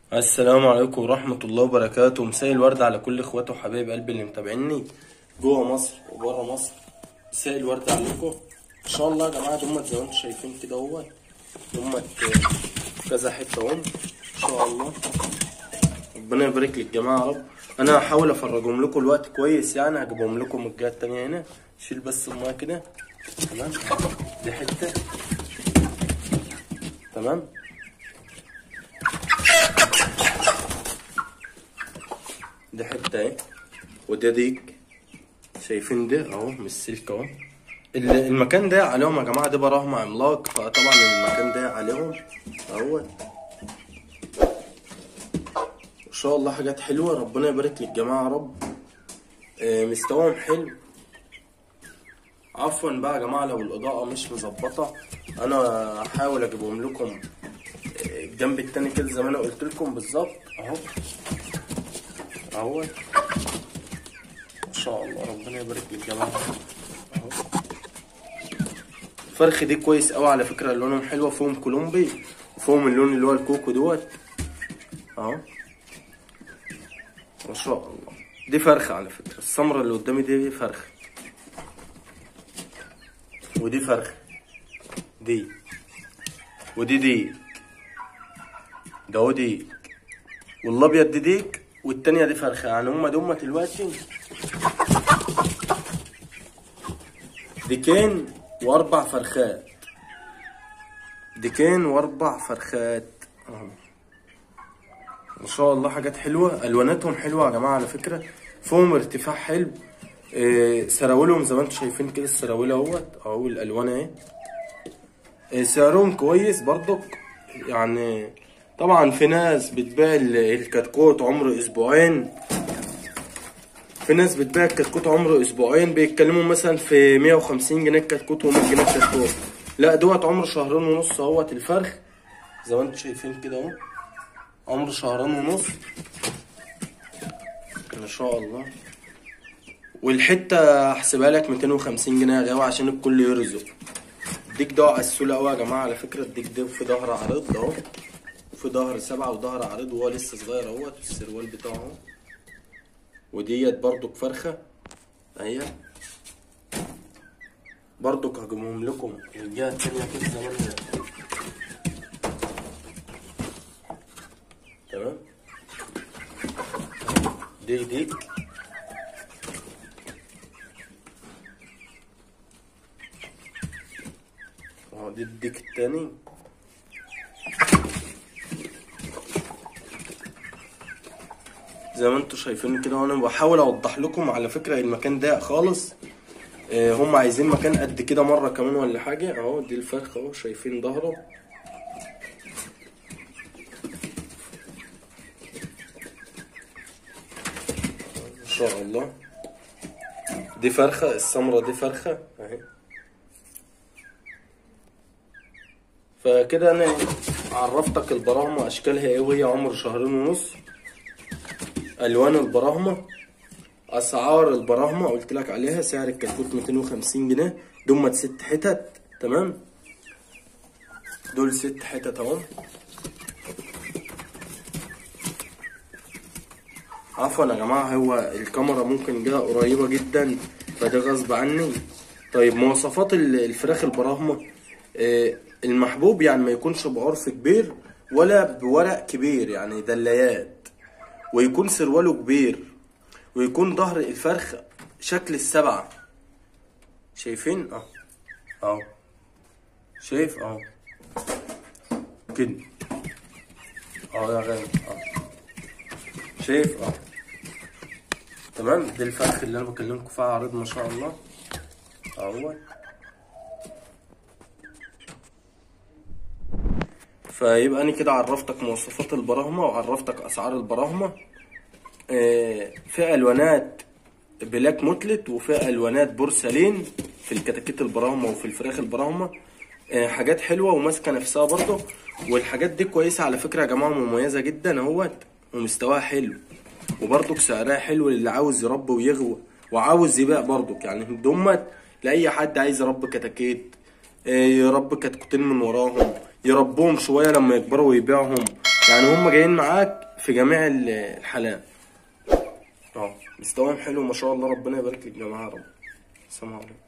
السلام عليكم ورحمة الله وبركاته مساء الورد على كل اخواتي وحبايب قلبي اللي متابعيني جوه مصر وبره مصر مساء الورد عليكم ان شاء الله يا جماعة دمت زي ما انتم شايفين كده اهو دمت كذا حتة اهو ان شاء الله ربنا يبارك للجماعة يا رب انا هحاول افرجهم لكم الوقت كويس يعني هجيبهم لكم من الجهة التانية هنا شيل بس المايه كده تمام دي حتة تمام دي حتة اهي وده ديك شايفين ده اهو من السلك اهو ال- المكان ده عليهم يا جماعة ده براهم عملاق فطبعا المكان ده عليهم اهو ان شاء الله حاجات حلوة ربنا يبارك للجماعة يا رب آه، مستواهم حلو عفوا بقى يا جماعة لو الإضاءة مش مظبطة أنا هحاول أجيبهم لكم آه، الجنب التاني كده زي ما أنا قلت لكم بالظبط أهو أهو ما شاء الله ربنا يبارك للجماعة أهو الفرخ دي كويس أوي على فكرة لونهم حلوة فيهم كولومبي وفيهم اللون اللي هو الكوكو دوت أهو ما شاء الله دي فرخة على فكرة السمرة اللي قدامي دي فرخة ودي فرخة دي ودي ديك ده هو ديك والابيض دي ديك والتانية دي فرخة يعني هما دول دلوقتي ديكين واربع فرخات ديكين واربع فرخات اهو ما شاء الله حاجات حلوة الواناتهم حلوة يا جماعة على فكرة فيهم ارتفاع حلو إيه سراولهم زي ما انتم شايفين كده السراويل اهوت اهو الالوان اهي إيه سعرهم كويس برضك يعني طبعا في ناس بتبيع ال- الكتكوت عمره اسبوعين في ناس بتبيع الكتكوت عمره اسبوعين بيتكلموا مثلا في 150 جنيه الكتكوت و100 جنيه الكتكوت لا دوت عمره شهرين ونص اهوت الفرخ زي ما انتم شايفين كده اهو عمره شهرين ونص ما شاء الله والحته هحسبها لك 250 جنيه يا جماعه عشان الكل يرزق الديك ده عسول قوي يا جماعه على فكره الديك ده في ظهر عريض اهو في ظهر سبعة وظهر عريض وهو لسه صغير اهوت السروال بتاعه اهو وديت برضك فرخه اهي برضك هجيبهم لكم من الجهه التانيه كده زي ما انتم تمام دي ديك اهو دي الديك التاني زي ما انتوا شايفين كده وانا بحاول اوضح لكم على فكره المكان ضيق خالص آه، هم عايزين مكان قد كده مره كمان ولا حاجه اهو دي الفرخه اهو شايفين ظهره ما شاء الله دي فرخه السمره دي فرخه اهي فكده انا عرفتك البراهمة اشكالها ايه وهي عمر شهرين ونص الوان البراهمة اسعار البراهمة قلت لك عليها سعر الكتكوت 250 جنيه دول ست حتت تمام دول ست حتت اهو عفوا يا جماعة هو الكاميرا ممكن جاية قريبة جدا فده غصب عني طيب مواصفات ال- الفراخ البراهمة آه، المحبوب يعني ما يكونش بعرف كبير ولا بورق كبير يعني دلايات ويكون سرواله كبير ويكون ظهر الفرخ شكل السبعة شايفين اه اهو شايف اهو كده اه يا غالي اه شايف اه تمام دي الفرخ اللي انا بكلمكم فيها عريض ما شاء الله اهو فيبقى انا كده عرفتك مواصفات البراهمة وعرفتك اسعار البراهمة آه، في الوانات بلاك موتلت وفي الوانات بورسلين في الكتاكيت البراهمة وفي الفراخ البراهمة آه، حاجات حلوة وماسكة نفسها برضه والحاجات دي كويسة على فكرة يا جماعة مميزة جدا اهوت ومستواها حلو وبرضك سعرها حلو للي عاوز يربي ويغوى وعاوز يبيع برضك يعني دمت لأي حد عايز يربي كتاكيت آه، يربي كتكوتين من وراهم يربوهم شوية لما يكبروا ويبيعهم يعني هم جايين معاك في جميع ال- الحالات اه مستواهم حلو ما شاء الله ربنا يبارك لك يا جماعه يا رب السلام عليكم